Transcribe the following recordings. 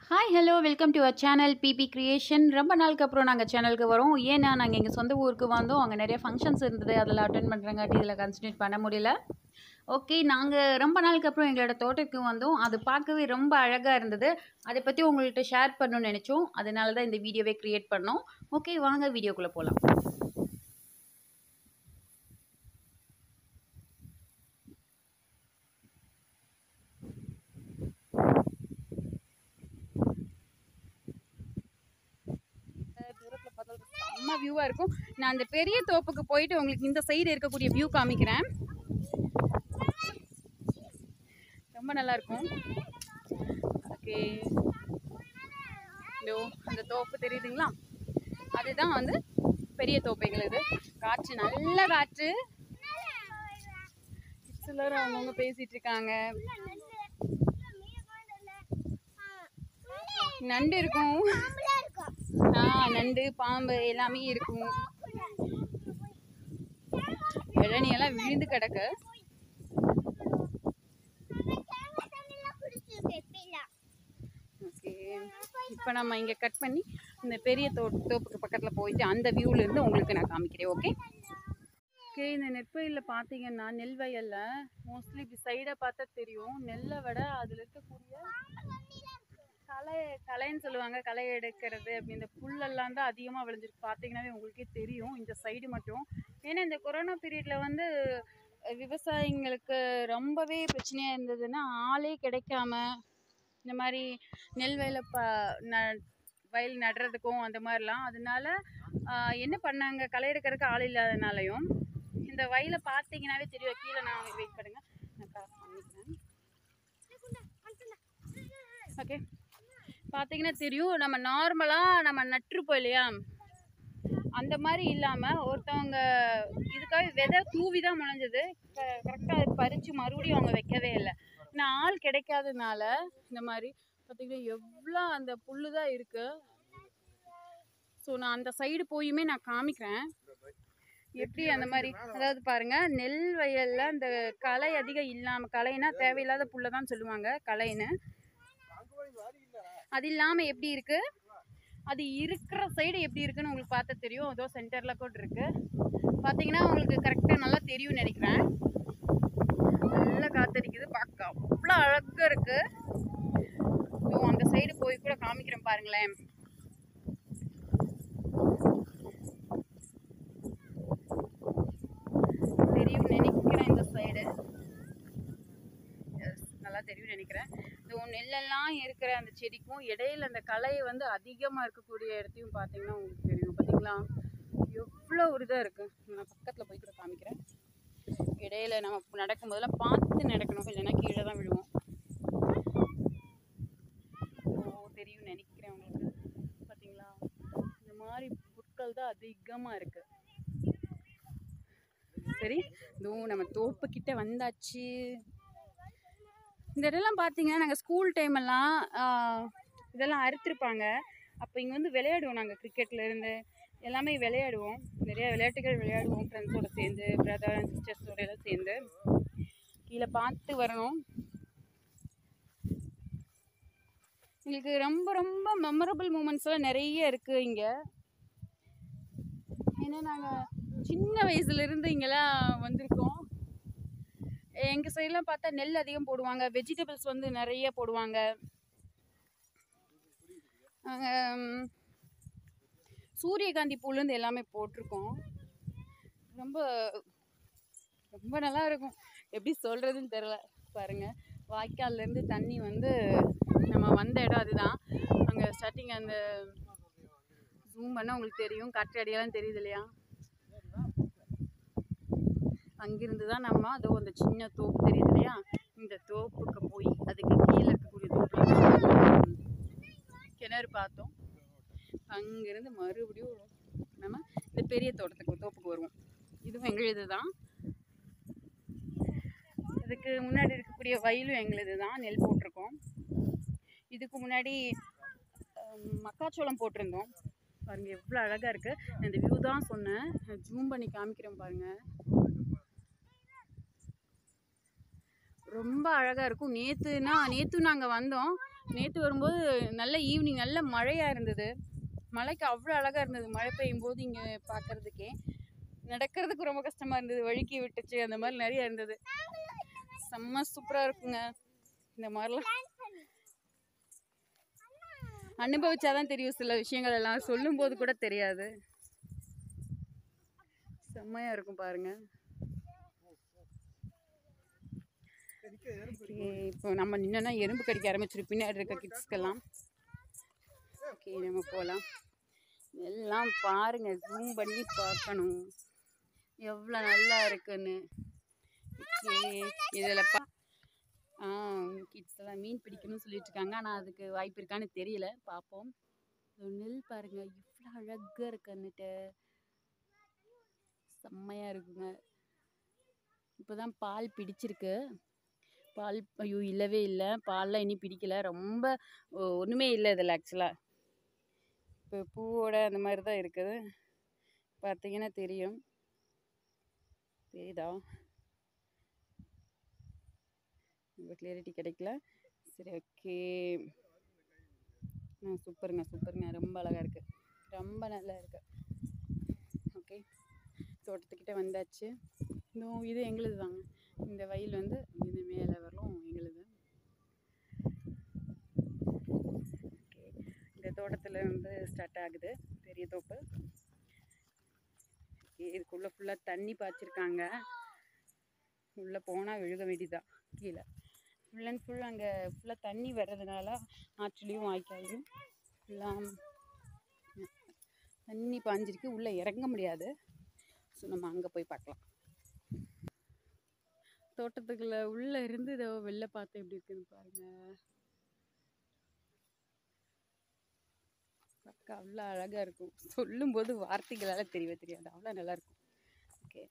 Hi hello welcome to our channel BB creation ரொம்ப நாளுக்கு அப்புறம் நாங்கள் சேனலுக்கு வரோம் ஏன்னா நாங்கள் எங்கள் சொந்த ஊருக்கு வந்தோம் அங்கே நிறைய ஃபங்க்ஷன்ஸ் இருந்தது அதில் அட்டன் பண்ணுறங்காட்டி இதில் கன்சன்ட்ரேட் பண்ண முடியல ஓகே நாங்கள் ரொம்ப நாளுக்கு அப்புறம் எங்களோட தோட்டத்துக்கு வந்தோம் அது பார்க்கவே ரொம்ப அழகாக இருந்தது அதை பற்றி உங்கள்கிட்ட ஷேர் பண்ணணும்னு நினச்சோம் அதனால தான் இந்த வீடியோவே க்ரியேட் பண்ணோம் ஓகே வாங்க வீடியோக்குள்ளே போகலாம் தூரத்தில் பார்த்தா செம்ம வியூவாக இருக்கும் நான் அந்த பெரிய தோப்புக்கு போயிட்டு உங்களுக்கு இந்த சைடு இருக்கக்கூடிய வியூ காமிக்கிறேன் ரொம்ப நல்லா இருக்கும் ஓகே இதோ அந்த தோப்பு தெரியுதுங்களா அதுதான் வந்து பெரிய தோப்பு எங்களுக்கு காற்று நல்ல காற்று கிட்ஸ் எல்லாரும் அவங்கவுங்க பேசிட்டு இருக்காங்க நண்டு இருக்கும் ஆ நண்டு பாம்பு எல்லாமே இருக்கும் இளநீ எல்லாம் விழுந்து கிடக்கு ஓகே இப்போ நம்ம இங்கே கட் பண்ணி இந்த பெரிய தோ தோப்புக்கு பக்கத்தில் போயிட்டு அந்த வியூவில் இருந்து உங்களுக்கு நான் காமிக்கிறேன் ஓகே ஓகே இந்த நெற்பயிரில் பார்த்தீங்கன்னா நெல் வயலில் மோஸ்ட்லி இப்படி சைடை பார்த்தா தெரியும் நெல்லை விட அதில் இருக்கக்கூடிய களை களைன்னு சொல்லுவாங்க களை எடுக்கிறது அப்படி இந்த புல்லெல்லாம் தான் அதிகமாக விளைஞ்சிருக்கு பார்த்தீங்கன்னாவே உங்களுக்கே தெரியும் இந்த சைடு மட்டும் ஏன்னா இந்த கொரோனா பீரியடில் வந்து அஹ், விவசாயிங்களுக்கு ரொம்பவே பிரச்சனையாக இருந்ததுன்னா ஆளே கிடைக்காம இந்த மாதிரி நெல் வயலை ப ந வயல் நடுறதுக்கும் அந்த மாதிரிலாம் அதனால ஆஹ், என்ன பண்ணாங்க களை எடுக்கிறதுக்கு ஆள் இல்லாதனாலையும் இந்த வயலை பார்த்தீங்கன்னாவே தெரியும் கீழே நான் வெயிட் பண்ணுங்க நான் cross பண்ணிக்கிறேன் ஓகே பார்த்தீங்கன்னா தெரியும் நம்ம நார்மலாக நம்ம நட்டுருப்போம் இல்லையா அந்த மாதிரி இல்லாமல் ஒருத்தவங்க இதுக்காக விதை தூவி தான் முளைஞ்சது கரெக்டாக அது பறித்து மறுபடியும் அவங்க வைக்கவே இல்லை ஏன்னா ஆள் கிடைக்காதனால இந்த மாதிரி பார்த்தீங்கன்னா எவ்வளோ அந்த புல்லு தான் இருக்குது ஸோ நான் அந்த சைடு போயுமே நான் காமிக்கிறேன் எப்படி அந்த மாதிரி அதாவது பாருங்க நெல் வயல்ல அந்த களை அதிகம் இல்லாம களைனா தேவையில்லாத புல்லை தான் சொல்லுவாங்க களைன்னு அது இல்லாம எப்படி இருக்கு அது இருக்கிற சைடு எப்படி இருக்குன்னு உங்களுக்கு பார்த்தா தெரியும் ஏதோ சென்டர்ல கூட இருக்கு பாத்தீங்கன்னா உங்களுக்கு கரெக்டா நல்லா தெரியும்னு நினைக்கிறேன் நல்லா காத்தடிக்குது பார்க்க அவ்வளோ அழகா இருக்கு ஸோ அந்த சைடு போய் கூட காமிக்கிறேன் பாருங்களேன் தெரியும் நினைக்கிறேன் இந்த சைடு நல்லா தெரியும் நினைக்கிறேன் இந்த நெல்லெல்லாம் இருக்கிற அந்த செடிக்கும் இடையில அந்த களை வந்து அதிகமாக இருக்கக்கூடிய இடத்தையும் பார்த்தீங்கன்னா உங்களுக்கு தெரியும் பார்த்தீங்களா எவ்வளோ ஒரு இதாக இருக்குது நான் பக்கத்தில் போய் கூட காமிக்கிறேன் இடையில நம்ம நடக்கும் போதெல்லாம் பார்த்து நடக்கணும் இல்லைன்னா கீழே தான் விழுவோம் ஓ தெரியும் நினைக்கிறேன் உங்களுக்கு பார்த்தீங்களா இந்த மாதிரி புட்கள் தான் அதிகமாக இருக்குது சரி இதோ நம்ம தோப்பு கிட்ட வந்தாச்சு இந்த இடம்லாம் பார்த்தீங்கன்னா நாங்கள் ஸ்கூல் டைம் எல்லாம் ஆஹ், இதெல்லாம் அறுத்துருப்பாங்க அப்போ இங்கே வந்து விளையாடுவோம் நாங்கள் கிரிக்கெட்ல இருந்து எல்லாமே விளையாடுவோம் நிறைய விளையாட்டுகள் விளையாடுவோம் ஃப்ரெண்ட்ஸோட சேர்ந்து பிரதர் அண்ட் சிஸ்டர்ஸோட எல்லாம் சேர்ந்து கீழே பார்த்து வரணும் எங்களுக்கு ரொம்ப ரொம்ப மெமரபிள் மூமெண்ட்ஸ் எல்லாம் நிறைய இருக்குது இங்கே ஏன்னா நாங்கள் சின்ன வயசுலேருந்து இங்கெல்லாம் வந்திருக்கோம் எங்கள் சைட்லாம் பார்த்தா நெல் அதிகம் போடுவாங்க வெஜிடபிள்ஸ் வந்து நிறைய போடுவாங்க நாங்கள் சூரியகாந்தி பூலேருந்து எல்லாமே போட்டிருக்கோம் ரொம்ப ரொம்ப நல்லா இருக்கும் எப்படி சொல்கிறதுன்னு தெரில பாருங்க வாய்க்கால்லேருந்து தண்ணி வந்து நம்ம வந்த இடம் அதுதான் அங்கே ஸ்டார்டிங் அந்த ஜூம் பண்ணால் உங்களுக்கு தெரியும் காற்று அடியெல்லாம் தெரியுது இல்லையா அங்கிருந்து தான் நம்ம அதோ அந்த சின்ன தோப்பு தெரியுது இல்லையா இந்த தோப்புக்கு போய் அதுக்கு கீழே இருக்கக்கூடிய தோப்பில் கிணறு பார்த்தோம் அங்கிருந்து மறுபடியும் நம்ம இந்த பெரிய தோட்டத்துக்கு தோப்புக்கு வருவோம் இதுவும் எங்களுது தான் இதுக்கு முன்னாடி இருக்கக்கூடிய வயலும் எங்களுது தான் நெல் போட்டிருக்கோம் இதுக்கு முன்னாடி ஹம், மக்காச்சோளம் போட்டிருந்தோம் பாருங்க எவ்வளோ அழகாக இருக்குது நான் இந்த வியூ தான் சொன்னேன் ஜூம் பண்ணி காமிக்கிறேன் பாருங்க ரொம்ப அழகாக இருக்கும் நேற்றுனா நேற்று நாங்கள் வந்தோம் நேற்று வரும்போது நல்ல ஈவினிங் நல்ல மழையாக இருந்தது மழைக்கு அவ்வளோ அழகாக இருந்தது மழை பெய்யும் போது இங்கே பார்க்குறதுக்கே நடக்கிறதுக்கு ரொம்ப கஷ்டமாக இருந்தது வழுக்கி விட்டுச்சு அந்த மாதிரி நிறைய இருந்தது செம்ம சூப்பராக இருக்குங்க இந்த மாதிரிலாம் அனுபவிச்சாதான் தெரியும் சில விஷயங்கள் எல்லாம் சொல்லும்போது கூட தெரியாது செம்மையா இருக்கும் பாருங்க ஓகே இப்போ நம்ம நின்னா எறும்பு கடிக்க ஆரம்பிச்சிரு பின்னாடி இருக்க கிட்ஸ்க்கெல்லாம் ஓகே நம்ம போகலாம் எல்லாம் பாருங்க ஜூம் பண்ணி பார்க்கணும் எவ்வளோ நல்லா இருக்குன்னு ஓகே இதில் பா ஆ கிட்ஸ் எல்லாம் மீன் பிடிக்கணும்னு சொல்லிட்டு இருக்காங்க ஆனால் அதுக்கு வாய்ப்பு இருக்கான்னு தெரியல பார்ப்போம் இதோ நெல் பாருங்க இவ்வளோ அழகாக இருக்குன்னுட்டு செம்மையாக இருக்குங்க இப்போ தான் பால் பிடிச்சிருக்கு பால் ஐயோ இல்லவே இல்லை பால்லாம் இனி பிடிக்கல ரொம்ப ஒ- ஒண்ணுமே இல்லை இதில் ஆக்சுவலாக இப்போ பூவோட அந்த மாதிரி தான் இருக்குது பார்த்தீங்கன்னா தெரியும் தெரியுதா ரொம்ப கிளியரிட்டி கிடைக்கல சரி ஓகே ஆ சூப்பருங்க சூப்பருங்க ரொம்ப அழகாக இருக்குது ரொம்ப நல்லா இருக்கு ஓகே தோட்டத்துக்கிட்ட வந்தாச்சு இன்னும் இது எங்களுது தாங்க இந்த வயல் வந்து இது மேலே வரலும் எங்களுது ஓகே இந்த தோட்டத்தில் வந்து ஸ்டார்ட் ஆகுது பெரிய தோப்பு ஓகே இதுக்குள்ளே ஃபுல்லாக தண்ணி பாய்ச்சிருக்காங்க உள்ளே போனால் விழுக வேண்டியதான் கீழே ஃபுல் அண்ட் ஃபுல் அங்கே ஃபுல்லாக தண்ணி வர்றதுனால ஆற்றுலேயும் வாய்க்காலையும் ஃபுல்லாக தண்ணி பாஞ்சிருக்கு உள்ளே இறங்க முடியாது ஸோ நம்ம அங்கே போய் பார்க்கலாம் தோட்டத்துக்குள்ள உள்ளே இருந்து இதோ வெளில பார்த்து எப்படி இருக்குன்னு பாருங்க பார்க்க அவ்வளோ அழகாக இருக்கும் சொல்லும்போது வார்த்தைகளால் தெரியவே தெரியாது அவ்வளோ நல்லா இருக்கும் ஓகே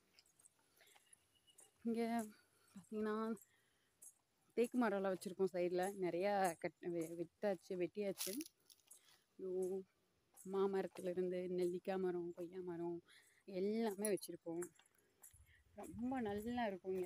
இங்கே பார்த்தீங்கன்னா தேக்கு மரம்லாம் வச்சுருக்கோம் சைடில் நிறையா கட் வெ- வெட்டாச்சு வெட்டியாச்சு ஐயோ, மாமரத்துலேருந்து நெல்லிக்காய் மரம் கொய்யா மரம் எல்லாமே வச்சுருக்கோம் ரொம்ப நல்லா இருக்குங்க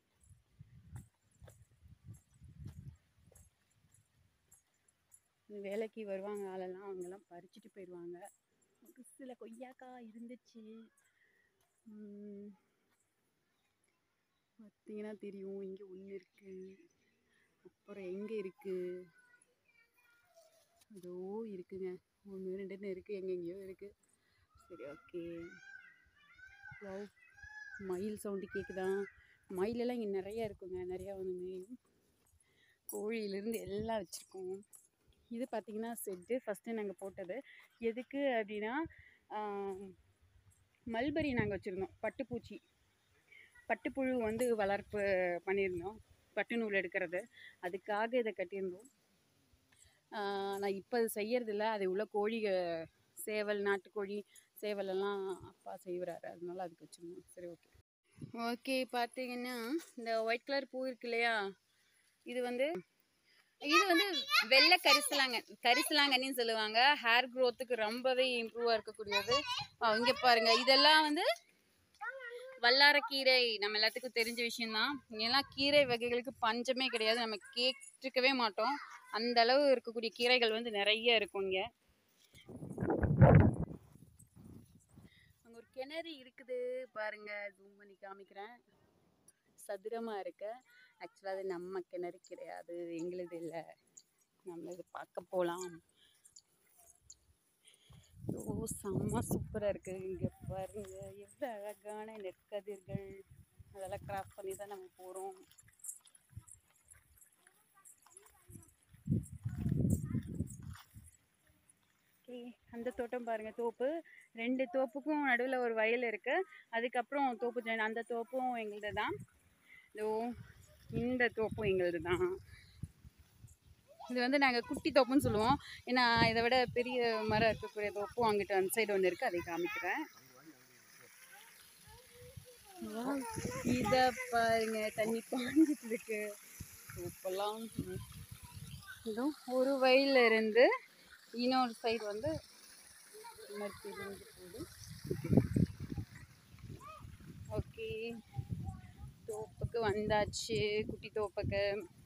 வேலைக்கு வருவாங்க ஆளெல்லாம் அவங்கெல்லாம் பறிச்சுட்டு போயிடுவாங்க ஒரு சில கொய்யாக்காய் இருந்துச்சு ம், பார்த்தீங்கன்னா தெரியும் இங்கே ஒன்று இருக்கு அப்புறம் எங்கே இருக்கு அதோ இருக்குங்க ஒன்று ரெண்டுன்னு இருக்குது எங்கெங்கேயோ இருக்குது சரி ஓகே வாவ் மயில் சவுண்டு கேட்குதா மயிலெல்லாம் இங்கே நிறையா இருக்குங்க நிறையா வந்து மேயும் கோழியிலேருந்து எல்லாம் வச்சுருக்கோம் இது பார்த்திங்கன்னா செட்டு ஃபஸ்ட்டு நாங்கள் போட்டது எதுக்கு அப்படின்னா ஆம், மல்பரி நாங்கள் வச்சுருந்தோம் பட்டுப்பூச்சி பட்டுப்புழு வந்து வளர்ப்பு பண்ணியிருந்தோம் பட்டு நூல் எடுக்கிறது அதுக்காக இதை கட்டியிருந்தோம் ஆஹ் நான் இப்போ அது செய்யறதில்ல அது உள்ள கோழி அஹ், சேவல் நாட்டுக்கோழி சேவல் எல்லாம் அப்பா செய்கிறாரு அதனால அதுக்கு வச்சுருந்தோம் சரி ஓகே ஓகே பார்த்தீங்கன்னா இந்த ஒயிட் கலர் பூ இருக்கு இல்லையா இது வந்து இது வந்து வெள்ளை கரிசலாங்க கரிசலாங்கண்ணின்னு சொல்லுவாங்க ஹேர் க்கு ரொம்பவே இம்ப்ரூவாக இருக்கக்கூடியது இங்கே பாருங்க இதெல்லாம் வந்து வல்லாரக்கீரை நம்ம எல்லாத்துக்கும் தெரிஞ்ச விஷயம்தான் இங்கெல்லாம் கீரை வகைகளுக்கு பஞ்சமே கிடையாது நம்ம கேட்டிருக்கவே மாட்டோம் அந்த அளவு இருக்கக்கூடிய கீரைகள் வந்து நிறைய இருக்கும் இங்கே அங்கே ஒரு கிணறு இருக்குது பாருங்க ஜூம் பண்ணி காமிக்கிறேன் சதுரமாக இருக்கு ஆக்சுவலாக அது நம்ம கிணறு கிடையாது எங்களுது இல்லை நம்ம இது பார்க்க போகலாம் ஓ செம்ம சூப்பராக இருக்குது இங்கே பாருங்க எவ்வளோ அழகான நெற்கதிர்கள் அதெல்லாம் கிராஸ் பண்ணி தான் நம்ம போகிறோம் ஓகே அந்த தோட்டம் பாருங்க தோப்பு ரெண்டு தோப்புக்கும் நடுவில் ஒரு வயல் இருக்கு அதுக்கப்புறம் தோப்பு ஜன- அந்த தோப்பும் எங்களுது தான் இதோ இந்த தோப்பும் எங்களுது தான் இது வந்து நாங்கள் குட்டி தோப்புன்னு சொல்லுவோம் ஏன்னா இதை விட பெரிய மரம் இருக்கக்கூடிய தோப்பும் அங்கிட்ட அந்த சைடு ஒன்று இருக்குது அதை காமிக்கிறேன் இதை பாருங்க தண்ணி பாஞ்சிட்டு இருக்கு தோப்பெல்லாம் ம். இதோ ஒரு வயல்ல இருந்து இன்னொரு சைடு வந்து இன்னொரு பிரிஞ்சு போகுது ஓகே தோப்புக்கு வந்தாச்சு குட்டி தோப்புக்கு